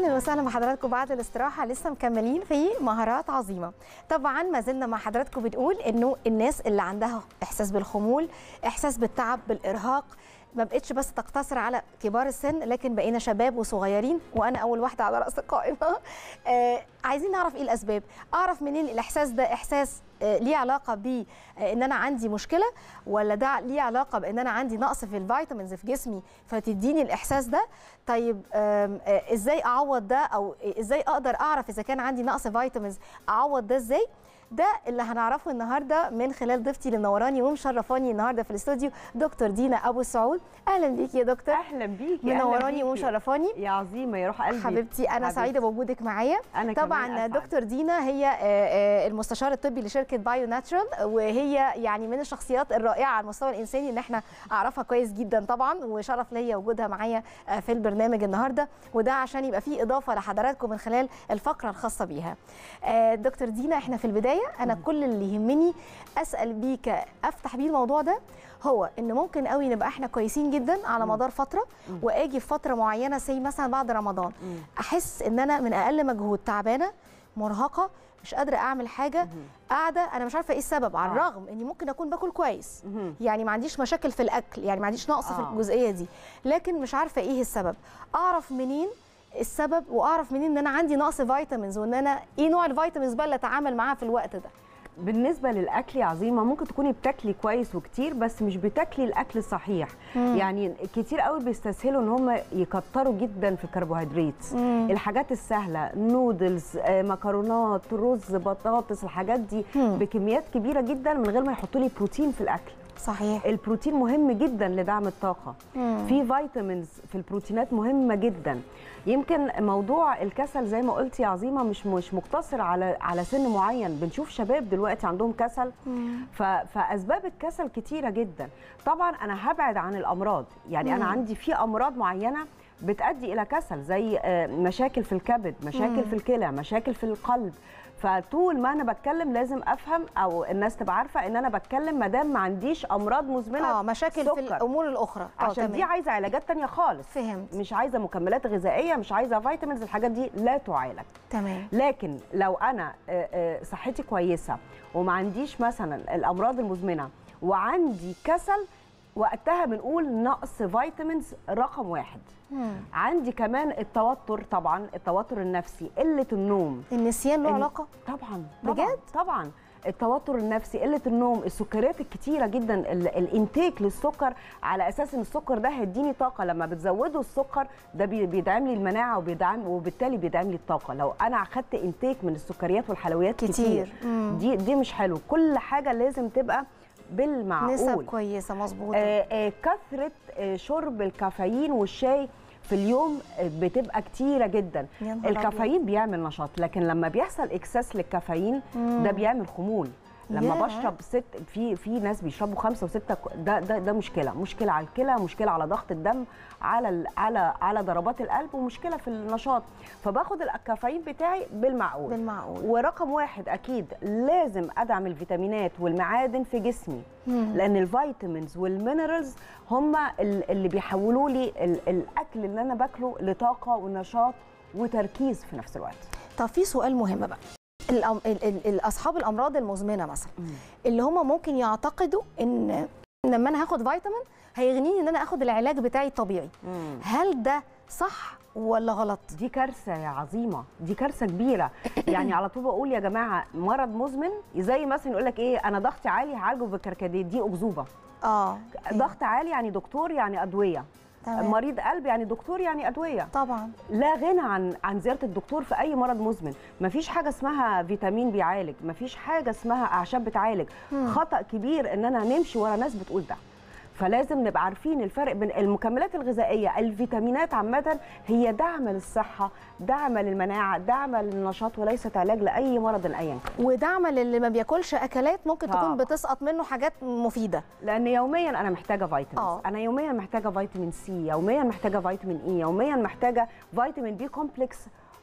اهلا وسهلا بحضراتكم بعد الاستراحه لسه مكملين في مهارات عظيمه طبعا ما زلنا مع حضراتكم بنقول انه الناس اللي عندها احساس بالخمول احساس بالتعب بالارهاق ما بقتش بس تقتصر على كبار السن لكن بقينا شباب وصغيرين وانا اول واحده على راس القائمه آه عايزين نعرف ايه الاسباب اعرف منين الاحساس ده احساس آه ليه علاقه ب ان انا عندي مشكله ولا ده ليه علاقه بان انا عندي نقص في الفيتامينز في جسمي فتديني الاحساس ده طيب آه ازاي اعوض ده او ازاي اقدر اعرف اذا كان عندي نقص فيتامينز اعوض ده ازاي ده اللي هنعرفه النهارده من خلال ضيفتي اللي منوراني ومشرفاني النهارده في الاستوديو دكتور دينا ابو سعود اهلا بيكي يا دكتور اهلا بيكي منوراني ومشرفاني يا عظيمه يا روح قلبي حبيبتي انا حبيبتي. سعيده بوجودك معايا أنا طبعا كمان أسعد. دكتور دينا هي آه، آه، المستشار الطبي لشركه بايو ناتشرال وهي يعني من الشخصيات الرائعه على المستوى الانساني ان احنا اعرفها كويس جدا طبعا وشرف ليا وجودها معايا آه، في البرنامج النهارده وده عشان يبقى فيه اضافه لحضراتكم من خلال الفقره الخاصه بيها آه، دكتور دينا احنا في البدايه انا كل اللي يهمني اسال بيك افتح بيه الموضوع ده هو ان ممكن قوي نبقى احنا كويسين جدا على مدار فتره واجي في فتره معينه زي مثلا بعد رمضان احس ان انا من اقل مجهود تعبانه مرهقه مش قادره اعمل حاجه قاعده انا مش عارفه ايه السبب على آه. الرغم اني ممكن اكون باكل كويس مهم. يعني ما عنديش مشاكل في الاكل يعني ما عنديش نقص في آه. الجزئيه دي لكن مش عارفه ايه السبب اعرف منين السبب واعرف منين ان انا عندي نقص فيتامينز وان انا ايه نوع الفيتامينز بقى اللي اتعامل معاها في الوقت ده بالنسبه للاكل يا عظيمه ممكن تكوني بتاكلي كويس وكتير بس مش بتاكلي الاكل الصحيح يعني كتير قوي بيستسهلوا ان هم يكتروا جدا في الكربوهيدرات الحاجات السهله نودلز آه، مكرونات رز بطاطس الحاجات دي مم. بكميات كبيره جدا من غير ما يحطوا لي بروتين في الاكل صحيح البروتين مهم جدا لدعم الطاقه مم. في فيتامينز في البروتينات مهمه جدا يمكن موضوع الكسل زي ما قلت يا عظيمه مش مش مقتصر على على سن معين بنشوف شباب دلوقتي عندهم كسل ف- فاسباب الكسل كتيره جدا طبعا انا هبعد عن الامراض يعني انا مم. عندي في امراض معينه بتؤدي الى كسل زي آه، مشاكل في الكبد مشاكل مم. في الكلى مشاكل في القلب فطول ما انا بتكلم لازم افهم او الناس تبقى عارفه ان انا بتكلم ما دام ما عنديش امراض مزمنه اه مشاكل في سكر. الامور الاخرى اه عشان دي تمام عايزه علاجات تانية خالص فهمت مش عايزه مكملات غذائيه مش عايزه فيتامينز الحاجات دي لا تعالج تمام لكن لو انا آه، آه، صحتي كويسه وما عنديش مثلا الامراض المزمنه وعندي كسل وقتها بنقول نقص فيتامينز رقم واحد مم. عندي كمان التوتر طبعا التوتر النفسي قله النوم النسيان له إن- علاقه طبعا بجد؟ طبعا, طبعا. التوتر النفسي قله النوم السكريات الكتيره جدا ال- الانتيك للسكر على اساس ان السكر ده هيديني طاقه لما بتزودوا السكر ده بي- بيدعم لي المناعه وبيدعم وبالتالي بيدعم لي الطاقه لو انا اخدت انتيك من السكريات والحلويات كتير, كتير. مم. دي دي مش حلو كل حاجه لازم تبقى بالمعقول نسب كويسه مظبوطه آه، آه، كثره آه، شرب الكافيين والشاي في اليوم آه، بتبقى كتيره جدا يا نهار الكافيين بيعمل نشاط لكن لما بيحصل اكسس للكافيين مم. ده بيعمل خمول لما ياه. بشرب ست في في ناس بيشربوا خمسه وسته ك- ده ده ده مشكله مشكله على الكلى مشكله على ضغط الدم على ال- على على ضربات القلب ومشكله في النشاط فباخد الكافيين بتاعي بالمعقول بالمعقول ورقم واحد اكيد لازم ادعم الفيتامينات والمعادن في جسمي مم. لان الفيتامينز والمينرالز هم ال- اللي بيحولوا لي ال- الاكل اللي انا باكله لطاقه ونشاط وتركيز في نفس الوقت طب في سؤال مهم بقى الأم... ال... ال... ال- اصحاب الامراض المزمنه مثلا اللي هم ممكن يعتقدوا ان إن لما انا هاخد فيتامين هيغنيني ان انا اخد العلاج بتاعي الطبيعي هل ده صح ولا غلط دي كارثه يا عظيمه دي كارثه كبيره يعني على طول بقول يا جماعه مرض مزمن زي مثلا يقول لك ايه انا ضغطي عالي هعالجه بالكركديه دي اكذوبه اه ضغط عالي يعني دكتور يعني ادويه تمام. مريض قلب يعني دكتور يعني ادويه طبعا لا غنى عن عن زياره الدكتور في اي مرض مزمن مفيش حاجه اسمها فيتامين بيعالج مفيش حاجه اسمها اعشاب بتعالج مم. خطا كبير اننا نمشي ورا ناس بتقول ده فلازم نبقى عارفين الفرق بين المكملات الغذائيه الفيتامينات عامه هي دعم للصحه دعم للمناعه دعم للنشاط وليست علاج لاي مرض ايا كان ودعم للي ما بياكلش اكلات ممكن تكون طبعا. بتسقط منه حاجات مفيده لان يوميا انا محتاجه فيتامينز آه. انا يوميا محتاجه فيتامين سي يوميا محتاجه فيتامين اي يوميا محتاجه فيتامين بي كومبلكس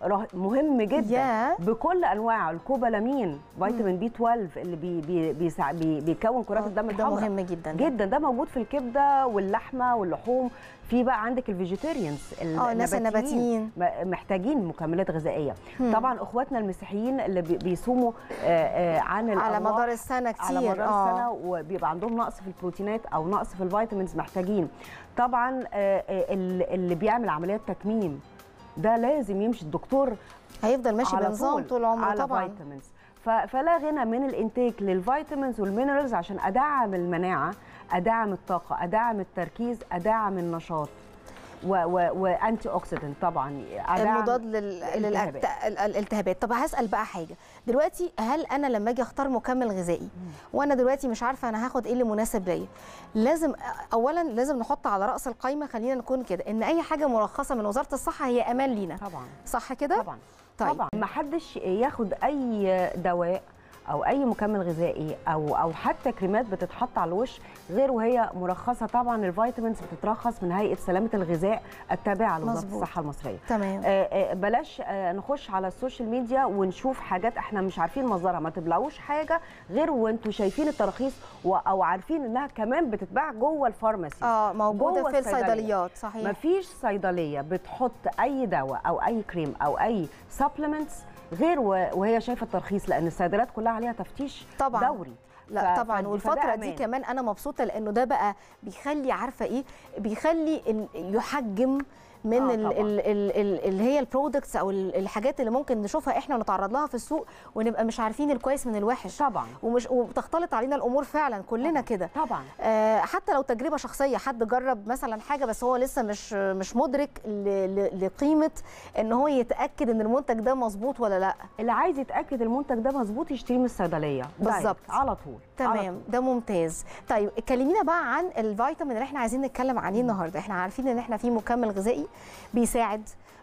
ره- مهم جدا يا. بكل انواعه الكوبالامين فيتامين بي 12 اللي بي بي بيسع بي بيكون كرات الدم ده الحمراء مهم جدا ده. جدا ده موجود في الكبده واللحمه واللحوم في بقى عندك الفيجيتيريانز اه الناس النباتيين م- محتاجين مكملات غذائيه طبعا اخواتنا المسيحيين اللي بي- بيصوموا آه، آه، عن على الأرواح مدار السنه كتير على مدار آه. السنه وبيبقى عندهم نقص في البروتينات او نقص في الفيتامينز محتاجين طبعا آه، آه، اللي اللي بيعمل عمليات تكميم ده لازم يمشي الدكتور هيفضل ماشي على بنظام طول عمره على طبعا فيتامينز ف- فلا غنى من الانتاج للفيتامينز والمينرالز عشان ادعم المناعه ادعم الطاقه ادعم التركيز ادعم النشاط و- و- وانتي اوكسيدنت طبعا أدعم المضاد لل... الالتهابات. للأكت- ال- الالتهابات طب هسال بقى حاجه دلوقتي هل انا لما اجي اختار مكمل غذائي وانا دلوقتي مش عارفه انا هاخد ايه اللي مناسب ليا لازم اولا لازم نحط على راس القائمه خلينا نكون كده ان اي حاجه مرخصه من وزاره الصحه هي امان لينا طبعا صح كده طبعا طيب. طبعا ما حدش ياخد اي دواء او اي مكمل غذائي او او حتى كريمات بتتحط على الوش غير وهي مرخصه طبعا الفيتامينز بتترخص من هيئه سلامه الغذاء التابعه لوزاره مظبوط. الصحه المصريه تمام آه، آه، بلاش آه، نخش على السوشيال ميديا ونشوف حاجات احنا مش عارفين مصدرها ما تبلعوش حاجه غير وانتوا شايفين التراخيص و- او عارفين انها كمان بتتباع جوه الفارماسي اه موجوده جوه في الصيدلية. الصيدليات صحيح مفيش صيدليه بتحط اي دواء او اي كريم او اي سبلمنتس غير و- وهي شايفه الترخيص لان الصيدليات كلها عليها تفتيش طبعا. دوري لا ف- طبعا فده والفتره دي أمان. كمان انا مبسوطه لانه ده بقى بيخلي عارفه ايه بيخلي إن يحجم من آه ال طبعاً. ال ال ال اللي هي البرودكتس او ال- الحاجات اللي ممكن نشوفها احنا ونتعرض لها في السوق ونبقى مش عارفين الكويس من الوحش طبعا ومش وبتختلط علينا الامور فعلا كلنا كده طبعا آه، حتى لو تجربه شخصيه حد جرب مثلا حاجه بس هو لسه مش مش مدرك ل- ل- لقيمه ان هو يتاكد ان المنتج ده مظبوط ولا لا اللي عايز يتاكد المنتج ده مظبوط يشتريه من الصيدليه دايركت، بالظبط. على طول على تمام ده ممتاز طيب كلمينا بقى عن الفيتامين اللي احنا عايزين نتكلم عليه النهارده احنا عارفين ان احنا في مكمل غذائي بيساعد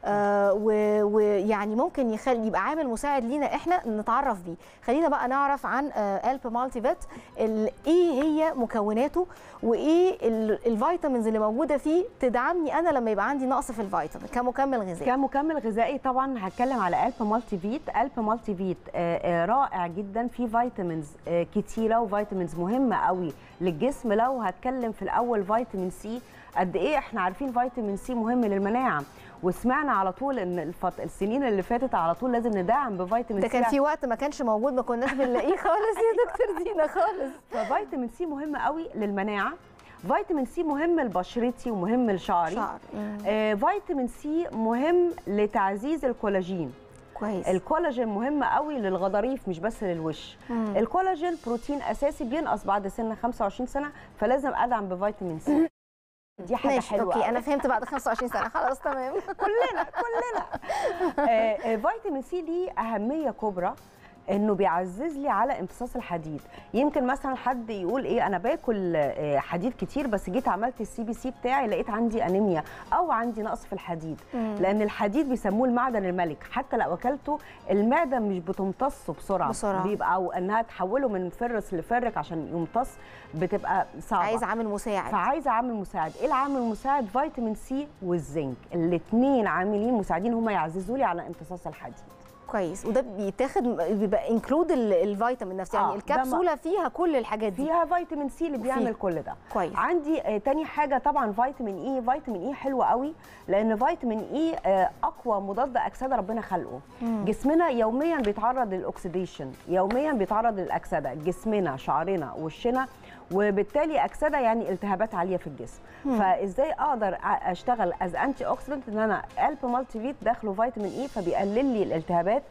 آه و- ويعني ممكن يخلي يبقى عامل مساعد لينا احنا نتعرف بيه خلينا بقى نعرف عن آه الب مالتي فيت ال- ايه هي مكوناته وايه ال- الفيتامينز اللي موجوده فيه تدعمني انا لما يبقى عندي نقص في الفيتامين كمكمل غذائي كمكمل غذائي طبعا هتكلم على الب مالتي فيت الب مالتي فيت آه، آه، رائع جدا فيه فيتامينز آه، كتيره وفيتامينز مهمه قوي للجسم لو هتكلم في الاول فيتامين سي قد ايه احنا عارفين فيتامين سي مهم للمناعه وسمعنا على طول ان الفط... السنين اللي فاتت على طول لازم ندعم بفيتامين ده سي كان في وقت ما كانش موجود ما كناش بنلاقيه خالص يا دكتور دينا خالص ففيتامين سي مهم قوي للمناعه فيتامين سي مهم لبشرتي ومهم لشعري شعر مم. آه فيتامين سي مهم لتعزيز الكولاجين كويس الكولاجين مهم قوي للغضاريف مش بس للوش مم. الكولاجين بروتين اساسي بينقص بعد سن 25 سنه فلازم ادعم بفيتامين سي دي حاجه ماشي حلوه اوكي قوي. انا فهمت بعد 25 سنه خلاص تمام كلنا كلنا آه، آه، فيتامين سي ليه اهميه كبرى انه بيعزز لي على امتصاص الحديد يمكن مثلا حد يقول ايه انا باكل آه، حديد كتير بس جيت عملت السي بي سي بتاعي لقيت عندي انيميا او عندي نقص في الحديد مم. لان الحديد بيسموه المعدن الملك حتى لو اكلته المعده مش بتمتصه بسرعه بسرعة. بيبقى او انها تحوله من فرس لفرك عشان يمتص بتبقى صعبه عايز عامل مساعد فعايزه عامل مساعد ايه العامل المساعد فيتامين سي والزنك الاثنين عاملين مساعدين هم يعززوا لي على امتصاص الحديد كويس وده بيتاخد بيبقى انكلود الفيتامين نفسه يعني آه، ده الكبسوله فيها كل الحاجات دي فيها فيتامين سي اللي وفيها. بيعمل كل ده كويس عندي آه تاني حاجه طبعا فيتامين اي فيتامين اي حلو قوي لان فيتامين اي آه اقوى مضاد اكسده ربنا خلقه مم. جسمنا يوميا بيتعرض للاكسديشن يوميا بيتعرض للاكسده جسمنا شعرنا وشنا وبالتالي اكسده يعني التهابات عاليه في الجسم مم. فازاي اقدر أ- اشتغل از انتي اوكسيدنت ان انا الب مالتي فيت داخله فيتامين اي فبيقلل لي الالتهابات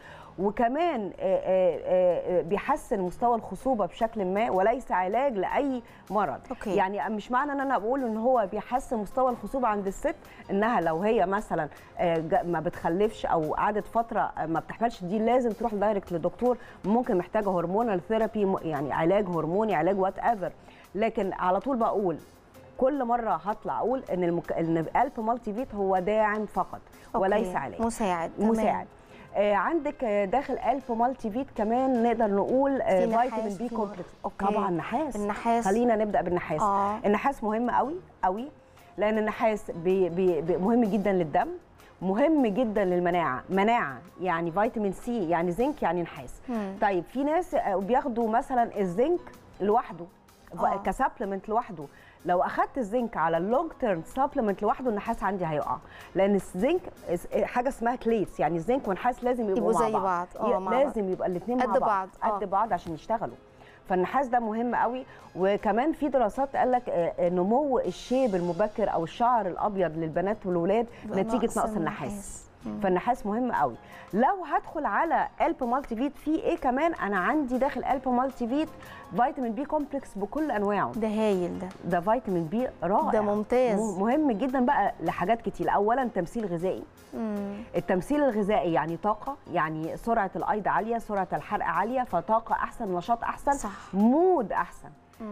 وكمان آه، آه، آه، بيحسن مستوى الخصوبه بشكل ما وليس علاج لاي مرض أوكي. يعني مش معنى ان انا بقول ان هو بيحسن مستوى الخصوبه عند الست انها لو هي مثلا آه، جا- ما بتخلفش او قعدت فتره آه، ما بتحملش دي لازم تروح دايركت للدكتور ممكن محتاجه هرمونال ثيرابي يعني علاج هرموني علاج وات ايفر لكن على طول بقول كل مره هطلع اقول ان المك... ان الب مالتي فيت هو داعم فقط أوكي. وليس علاج مساعد تمام. مساعد آه عندك آه، داخل الب مالتي فيت كمان نقدر نقول آه في نحاس، فيتامين بي في كومبلكس أوكي. طبعا نحاس النحاس خلينا نبدا بالنحاس اه النحاس مهم قوي قوي لان النحاس بي بي بي مهم جدا للدم مهم جدا للمناعه مناعه يعني فيتامين سي يعني زنك يعني نحاس مم. طيب في ناس آه، بياخدوا مثلا الزنك لوحده آه. كسبلمنت لوحده لو اخدت الزنك على اللونج تيرم سبلمنت لوحده النحاس عندي هيقع لان الزنك اس- حاجه اسمها كليتس يعني الزنك والنحاس لازم يبقوا, يبقوا مع زي بعض. آه، ي- مع بعض. لازم يبقى الاثنين مع قد بعض بعض. آه. قد بعض عشان يشتغلوا فالنحاس ده مهم قوي وكمان في دراسات قال لك آه، آه، نمو الشيب المبكر او الشعر الابيض للبنات والولاد بقى نتيجه نقص نقص النحاس فالنحاس مهم قوي لو هدخل على الب مالتي فيت في ايه كمان انا عندي داخل الب مالتي فيت فيتامين بي كومبلكس بكل انواعه ده هايل ده ده فيتامين بي رائع ده ممتاز. م- مهم جدا بقى لحاجات كتير اولا تمثيل غذائي مم. التمثيل الغذائي يعني طاقه يعني سرعه الايض عاليه سرعه الحرق عاليه فطاقه احسن نشاط احسن صح. مود احسن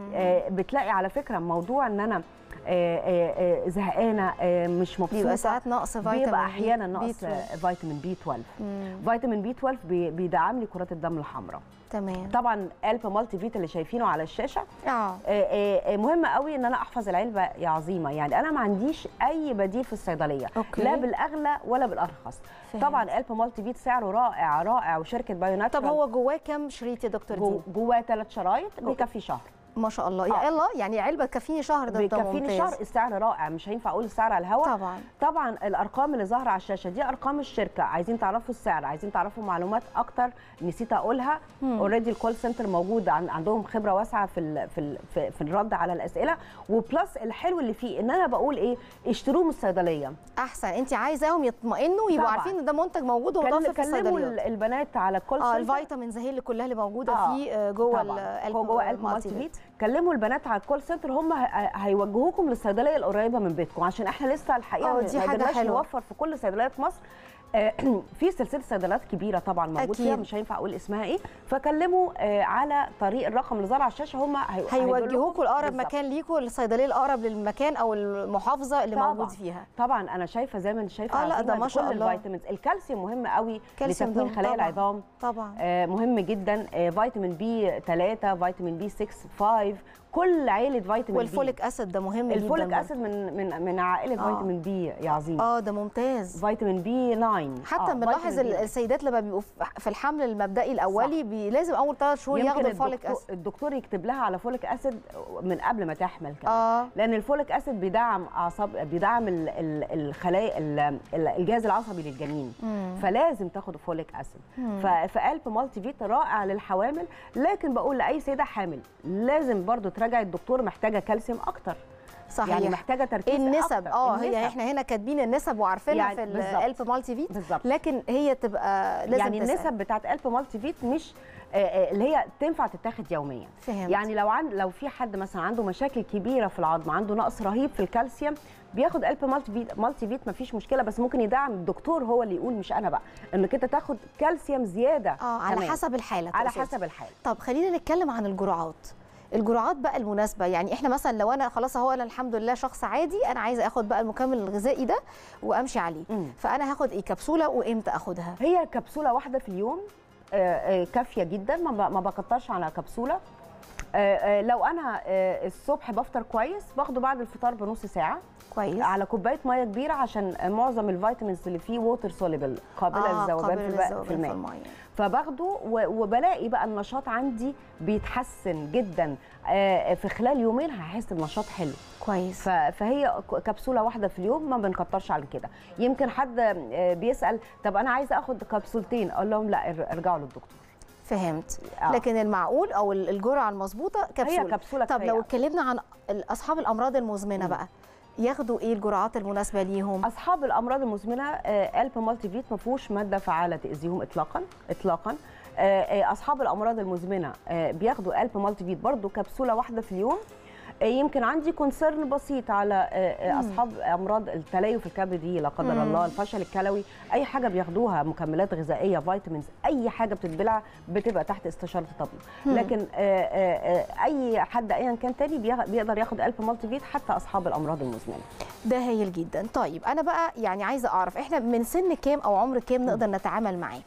آه بتلاقي على فكره موضوع ان انا آه آه آه زهقانه آه مش مبسوطه بيبقى ساعات نقص فيتامين بيبقى بي- احيانا بي نقص 12. فيتامين بي 12 مم. فيتامين بي 12 بي- بيدعم لي كرات الدم الحمراء تمام طبعا الب مالتي فيت اللي شايفينه على الشاشه اه آه، آه، آه، مهم قوي ان انا احفظ العلبه يا عظيمه يعني انا ما عنديش اي بديل في الصيدليه أوكي. لا بالاغلى ولا بالارخص فهمت. طبعا الب مالتي فيت سعره رائع رائع وشركه بايونات طب هو جواه كام شريط يا دكتور جو دين؟ جواه ثلاث شرايط بيكفي شهر ما شاء الله آه. يا الله يعني علبه تكفيني شهر ده ده بيكفيني ممتاز شهر السعر رائع مش هينفع اقول السعر على الهواء طبعا طبعا الارقام اللي ظاهره على الشاشه دي ارقام الشركه عايزين تعرفوا السعر عايزين تعرفوا معلومات اكتر نسيت اقولها اوريدي الكول سنتر موجود عن عندهم خبره واسعه في ال في ال في, في الرد على الاسئله وبلس الحلو اللي فيه ان انا بقول ايه اشتروه من الصيدليه احسن انت عايزاهم يطمئنوا ويبقوا طبعاً. عارفين ان ده منتج موجود كل- ومتوفر في كلموا الصيدليات ال- البنات على الكول اه سنتر الفيتامينز هي اللي كلها اللي موجوده آه، في آه، جوه طبعاً. القلب هو جوه قلب مالتي فيت كلموا البنات على الكول سنتر هم ه- هيوجهوكم للصيدليه القريبه من بيتكم عشان احنا لسه الحقيقه آه، ما دي حاجة قدرناش حلوة. نوفر في كل صيدليات مصر آه، في سلسله صيدليات كبيره طبعا موجود أكيد. فيها مش هينفع اقول اسمها ايه فكلموا آه، على طريق الرقم اللي ظهر على الشاشه هم هيوجهوكوا لاقرب بالظبط. مكان ليكوا الصيدليه الاقرب للمكان او المحافظه اللي طبعاً. موجود فيها طبعا انا شايفه زي ما انت شايفه آه، لا، عظيمة ده ما شاء كل الله. الفيتامينز الكالسيوم مهم قوي كالسيوم لتكوين ده خلايا طبعاً. العظام طبعا آه، مهم جدا آه، فيتامين بي 3 فيتامين بي 6 5 كل عيله فيتامين بي والفوليك اسيد ده مهم جدا الفوليك برضه. اسيد من من من عائله آه. فيتامين بي يا عظيم اه ده ممتاز فيتامين بي 9 حتى آه، بنلاحظ فيتامين ال- بي. السيدات لما بيبقوا في- في الحمل المبدئي الاولي بي لازم اول ثلاث شهور يمكن ياخدوا الفوليك الدكتور, اسيد الدكتور يكتب لها على فوليك اسيد من قبل ما تحمل كمان اه لان الفوليك اسيد بيدعم اعصاب بيدعم ال- ال- الخلايا ال- ال- الجهاز العصبي للجنين مم. فلازم تاخد فوليك اسيد مم. ف- فقلب مالتي فيت رائع للحوامل لكن بقول لاي سيده حامل لازم برضو تراجعي الدكتور محتاجه كالسيوم اكتر صحيح يعني محتاجه تركيز النسب أكتر. اه النسب. هي احنا هنا كاتبين النسب وعارفينها يعني في بالظبط. الالف مالتي فيت بالظبط لكن هي تبقى لازم يعني تسأل. النسب بتاعت الف مالتي فيت مش آه، آه، اللي هي تنفع تتاخد يوميا فهمت يعني لو عند لو في حد مثلا عنده مشاكل كبيره في العظم عنده نقص رهيب في الكالسيوم بياخد الب مالتي فيت مالتي فيت مفيش مشكله بس ممكن يدعم الدكتور هو اللي يقول مش انا بقى انك انت تاخد كالسيوم زياده اه على كمان. حسب الحاله على تقصدي. حسب الحاله طب خلينا نتكلم عن الجرعات الجرعات بقى المناسبه يعني احنا مثلا لو انا خلاص اهو انا الحمد لله شخص عادي انا عايزه اخد بقى المكمل الغذائي ده وامشي عليه مم. فانا هاخد ايه كبسوله وامتى اخدها هي كبسوله واحده في اليوم آه، آه، كافيه جدا ما ب- ما بكترش على كبسوله آه، آه، لو انا آه، الصبح بفطر كويس باخده بعد الفطار بنص ساعه كويس على كوبايه ميه كبيره عشان معظم الفيتامينز اللي فيه ووتر سوليبل قابله آه، للذوبان قابل في, الب- للذوبان في الماء المية. فباخده و- وبلاقي بقى النشاط عندي بيتحسن جدا آه، في خلال يومين هحس بنشاط حلو كويس ف- فهي ك- كبسوله واحده في اليوم ما بنكترش على كده يمكن حد آه، بيسال طب انا عايزه اخد كبسولتين اقول لهم لا ار- ارجعوا للدكتور فهمت آه. لكن المعقول او ال- الجرعه المظبوطه كبسوله هي كبسوله طب كفاية. لو اتكلمنا عن ال- اصحاب الامراض المزمنه مم. بقى ياخدوا ايه الجرعات المناسبه ليهم اصحاب الامراض المزمنه آه، الب مالتي فيت ما فيهوش ماده فعاله تاذيهم اطلاقا اطلاقا آه، آه، اصحاب الامراض المزمنه آه، بياخدوا الب مالتي فيت برضو كبسوله واحده في اليوم آه، يمكن عندي كونسيرن بسيط على آه، آه، اصحاب امراض التليف الكبدي لا قدر مم. الله الفشل الكلوي اي حاجه بياخدوها مكملات غذائيه فيتامينز اي حاجه بتتبلع بتبقى تحت استشاره الطبيب لكن آه، آه، آه، اي حد ايا كان تاني بيغ- بيقدر ياخد الب مالتي فيت حتى اصحاب الامراض المزمنه ده هايل جدا طيب انا بقى يعني عايزه اعرف احنا من سن كام او عمر كام نقدر نتعامل معاه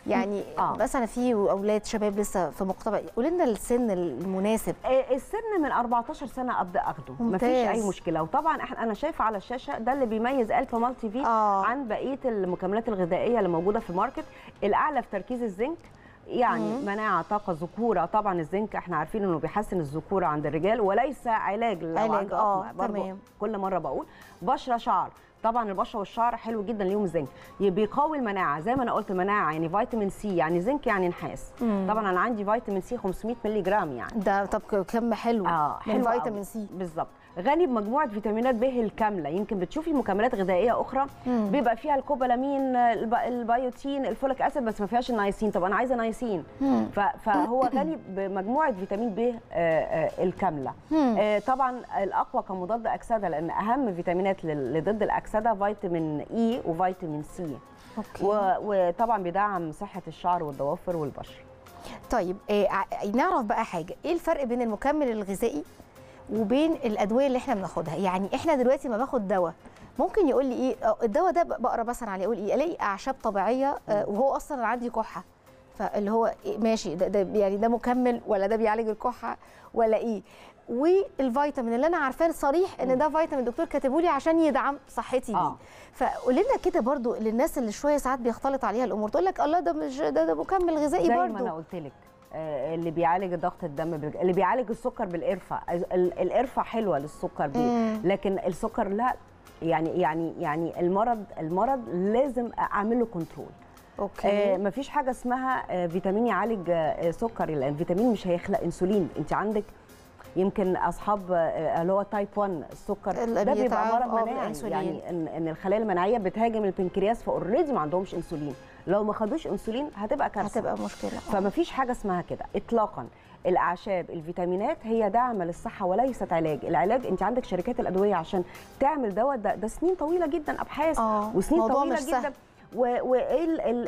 يعني آه. مثلا في اولاد شباب لسه في مقتبل قولي لنا السن المناسب آه، السن من 14 سنه ابدا اخده مفيش ممتاز. اي مشكله وطبعا احنا انا شايفه على الشاشه ده اللي بيميز الفا مالتي في آه. عن بقيه المكملات الغذائيه اللي موجوده في الماركت الاعلى في تركيز الزنك يعني مم. مناعه طاقه ذكوره طبعا الزنك احنا عارفين انه بيحسن الذكوره عند الرجال وليس علاج لو علاج، عنده آه، أقمع. برضو تمام. كل مره بقول بشره شعر طبعا البشره والشعر حلو جدا ليهم الزنك ي- بيقوي المناعه زي ما انا قلت مناعه يعني فيتامين سي يعني زنك يعني نحاس مم. طبعا انا عندي فيتامين سي 500 مللي جرام يعني ده طب كم حلو اه من حلو فيتامين قوي. سي بالظبط غني بمجموعه فيتامينات ب الكامله يمكن بتشوفي مكملات غذائيه اخرى مم. بيبقى فيها الكوبالامين الب- البيوتين الفوليك اسيد بس ما فيهاش النياسين طب انا عايزه نياسين مم. ف- فهو غني بمجموعه فيتامين ب آه، آه، الكامله مم. آه، طبعا الاقوى كمضاد اكسده لان اهم فيتامينات لل- لضد الاكسده فيتامين اي وفيتامين سي اوكي و- وطبعا بيدعم صحه الشعر والضوافر والبشره طيب آه ع- نعرف بقى حاجه ايه الفرق بين المكمل الغذائي وبين الادويه اللي احنا بناخدها يعني احنا دلوقتي ما باخد دواء ممكن يقول لي ايه آه، الدواء ده بقرا مثلا عليه يقول ايه الاقي اعشاب طبيعيه آه، وهو اصلا أنا عندي كحه فاللي هو إيه ماشي ده, ده يعني ده مكمل ولا ده بيعالج الكحه ولا ايه والفيتامين اللي انا عارفاه صريح ان ده فيتامين الدكتور كاتبه لي عشان يدعم صحتي بيه آه. فقولي لنا كده برضو للناس اللي شويه ساعات بيختلط عليها الامور تقول لك الله ده مش ده, ده مكمل غذائي زي برضو ما انا قلت لك آه، اللي بيعالج ضغط الدم بال- اللي بيعالج السكر بالقرفه ال- القرفه حلوه للسكر دي مم. لكن السكر لا يعني يعني يعني المرض المرض لازم اعمل له كنترول اوكي آه مفيش حاجه اسمها آه فيتامين يعالج آه سكر لان الفيتامين مش هيخلق انسولين انت عندك يمكن اصحاب آه، اللي هو تايب 1 السكر اللي ده بيبقى بيتعب- مرض آه، مناعي بالأنسولين. يعني ان ان الخلايا المناعيه بتهاجم البنكرياس فاوريدي ما عندهمش انسولين لو ما خدوش انسولين هتبقى كارثه هتبقى مشكله فما فيش حاجه اسمها كده اطلاقا الاعشاب الفيتامينات هي دعم للصحه وليست علاج العلاج انت عندك شركات الادويه عشان تعمل دواء ده, ده سنين طويله جدا ابحاث آه، وسنين موضوع طويله مش سهل. جدا وايه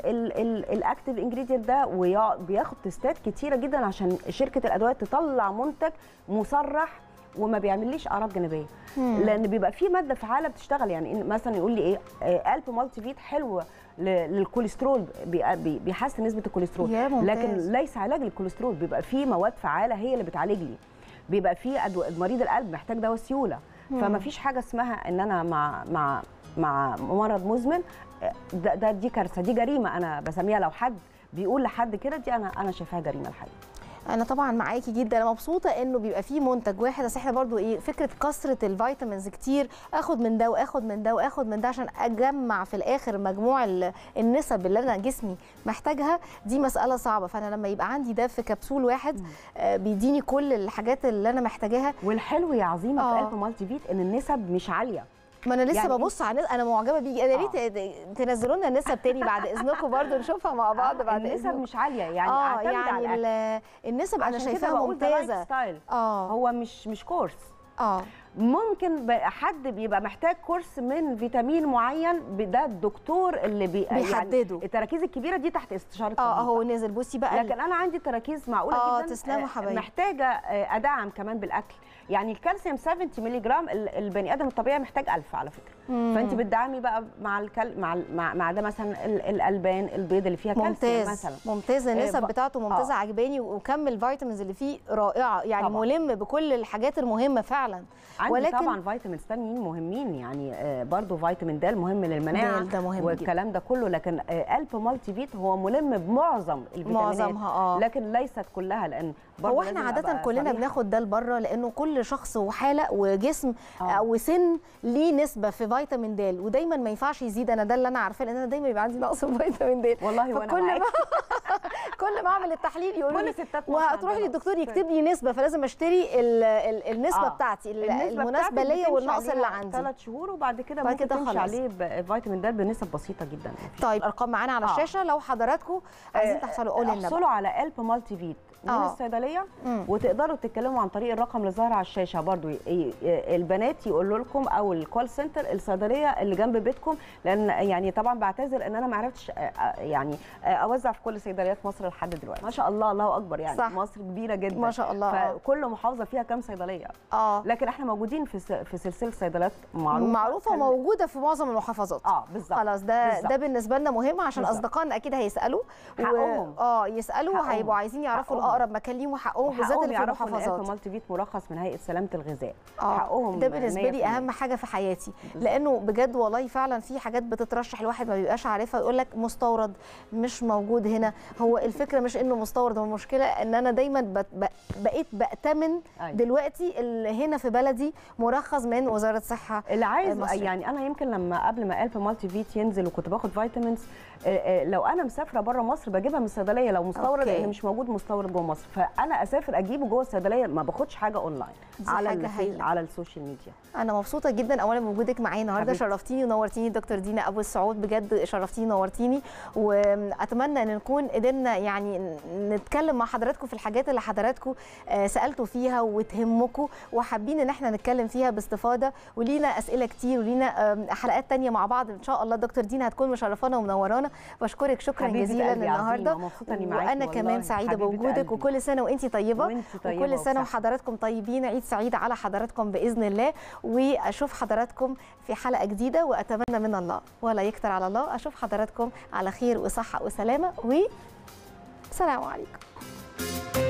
الاكتيف انجريدينت ده وبياخد تستات كتيره جدا عشان شركه الادويه تطلع منتج مصرح وما بيعمليش اعراض جانبيه مم. لان بيبقى في ماده فعاله بتشتغل يعني إن مثلا يقول لي ايه آه، الب مالتي فيت حلوه ل- للكوليسترول بي- بي- بيحسن نسبه الكوليسترول يا ممتاز. لكن ليس علاج للكوليسترول بيبقى في مواد فعاله هي اللي بتعالج لي بيبقى في أدو- مريض القلب محتاج دواء سيوله فما فيش حاجه اسمها ان انا مع مع مع مرض مزمن آه، ده, ده دي كارثه دي جريمه انا بسميها لو حد بيقول لحد كده دي انا انا شايفاها جريمه الحقيقه انا طبعا معاكي جدا انا مبسوطه انه بيبقى فيه منتج واحد بس احنا برضو ايه فكره كثره الفيتامينز كتير اخد من ده واخد من ده واخد من ده عشان اجمع في الاخر مجموع ال- النسب اللي انا جسمي محتاجها دي مساله صعبه فانا لما يبقى عندي ده في كبسول واحد آه، بيديني كل الحاجات اللي انا محتاجاها والحلو يا عظيمه آه. في الب مالتي فيت ان النسب مش عاليه ما انا لسه يعني يعني ببص على انا معجبه بيه انا ليه ت- تنزلوا لنا النسب تاني بعد اذنكم برضو نشوفها مع بعض بعد النسب إذنكم. مش عاليه يعني اه اعتمد على يعني الأكل. ال- النسب انا عشان كده شايفاها بقول ده لايف ممتازه ستايل اه هو مش مش كورس اه ممكن بقى حد بيبقى محتاج كورس من فيتامين معين ب- ده الدكتور اللي بي بيحدده. يعني التراكيز الكبيره دي تحت استشاره اه طبيب. اهو نزل بصي بقى لكن انا عندي تراكيز معقوله آه، جدا تسلموا آه، حبايبي. محتاجه آه، ادعم كمان بالاكل يعني الكالسيوم 70 مللي جرام ال- البني ادم الطبيعي محتاج 1000 على فكره مم. فانت بتدعمي بقى مع الكل مع ال- مع, مع ده مثلا ال- الالبان البيض اللي فيها كالسيوم ممتاز مثلا ممتاز النسب ب- بتاعته ممتازه آه. عجباني وكم الفيتامينز اللي فيه رائعه يعني طبعاً. ملم بكل الحاجات المهمه فعلا عندي ولكن- طبعا فيتامينز تانيين مهمين يعني آه، برضو فيتامين د مهم للمناعه د ده مهم والكلام ده كله لكن آه، الب مالتي فيت هو ملم بمعظم الفيتامينات معظمها اه لكن ليست كلها لان برضو هو احنا لازم عاده أبقى كلنا صريحة. بناخد ده لبره لانه كل شخص وحاله وجسم آه. او سن ليه نسبه في فيتامين د ودايما ما ينفعش يزيد انا ده اللي انا عارفاه لان انا دايما يبقى عندي نقص في فيتامين د والله وانا فكل معاك. ما كل ما اعمل التحليل يقولوا كل لي ستات مصر وهتروحي عندنا للدكتور نقص. يكتب لي نسبه فلازم اشتري ال- ال- النسبه آه. بتاعتي ال- النسبة المناسبه بتاعتك ليا بتمشي والنقص اللي عليها عندي ثلاث شهور وبعد كده بعد ممكن كده تمشي خلاص. عليه بفيتامين د بنسب بسيطه جدا طيب الارقام معانا على آه. الشاشه لو حضراتكم عايزين تحصلوا قولي لنا بقى. احصلوا على الب مالتي فيت من آه. الصيدليه مم. وتقدروا تتكلموا عن طريق الرقم اللي ظاهر على الشاشه برضو ي- ي- البنات يقولوا لكم او الكول سنتر الصيدليه اللي جنب بيتكم لان يعني طبعا بعتذر ان انا ما عرفتش آه، آه، يعني آه، اوزع في كل صيدليات مصر لحد دلوقتي ما شاء الله الله اكبر يعني صح. مصر كبيره جدا ما شاء الله آه. فكل محافظه فيها كام صيدليه اه لكن احنا موجودين في س- في سلسله صيدليات معروفه معروفه كان- وموجوده في معظم المحافظات اه بالظبط خلاص ده بالظبط. ده بالنسبه لنا مهم عشان بالظبط. اصدقائنا اكيد هيسالوا حقهم. اه يسالوا حقهم. هيبقوا عايزين يعرفوا حقهم. الاقرب مكان ليهم وحقهم بالذات حقهم اللي في يعرفوا ان المحافظات مالتي فيت مرخص من هيئه سلامه الغذاء اه حقهم ده بالنسبه لي 100%. اهم حاجه في حياتي بالظبط. لانه بجد والله فعلا في حاجات بتترشح الواحد ما بيبقاش عارفها يقول لك مستورد مش موجود هنا هو الفكره مش انه مستورد هو المشكله ان انا دايما بت- ب- بقيت بامن أيوة. دلوقتي اللي هنا في بلدي مرخص من وزاره الصحه اللي عايز المصري. يعني انا يمكن لما قبل ما قال في مالتي فيت ينزل وكنت باخد فيتامينز آه، آه، لو انا مسافره بره مصر بجيبها من الصيدليه لو مستورد أوكي. لان مش موجود مستورد جوه مصر فانا اسافر اجيبه جوه الصيدليه ما باخدش حاجه اونلاين دي على حاجة الفيس هايلة. على السوشيال ميديا انا مبسوطه جدا اولا بوجودك معايا النهارده حبيبتي. شرفتيني ونورتيني دكتور دينا ابو السعود بجد شرفتيني ونورتيني واتمنى ان نكون قدرنا يعني نتكلم مع حضراتكم في الحاجات اللي حضراتكم آه، سالتوا فيها وتهمكم وحابين ان احنا نتكلم فيها باستفاضه ولينا اسئله كتير ولينا آم، حلقات تانية مع بعض ان شاء الله دكتور دينا هتكون مشرفانا ومنورانا بشكرك شكرا حبيبة جزيلا قلبي عظيمة، النهارده مبسوطة إني معاكي وانا والله، كمان سعيده حبيبة بوجودك قلبي. وكل سنه وانت طيبه وانتي طيبة وكل سنه وبصحة. وحضراتكم طيبين عيد سعيد على حضراتكم باذن الله واشوف حضراتكم في حلقه جديده واتمنى من الله ولا يكتر على الله اشوف حضراتكم على خير وصحه وسلامه و سلام عليكم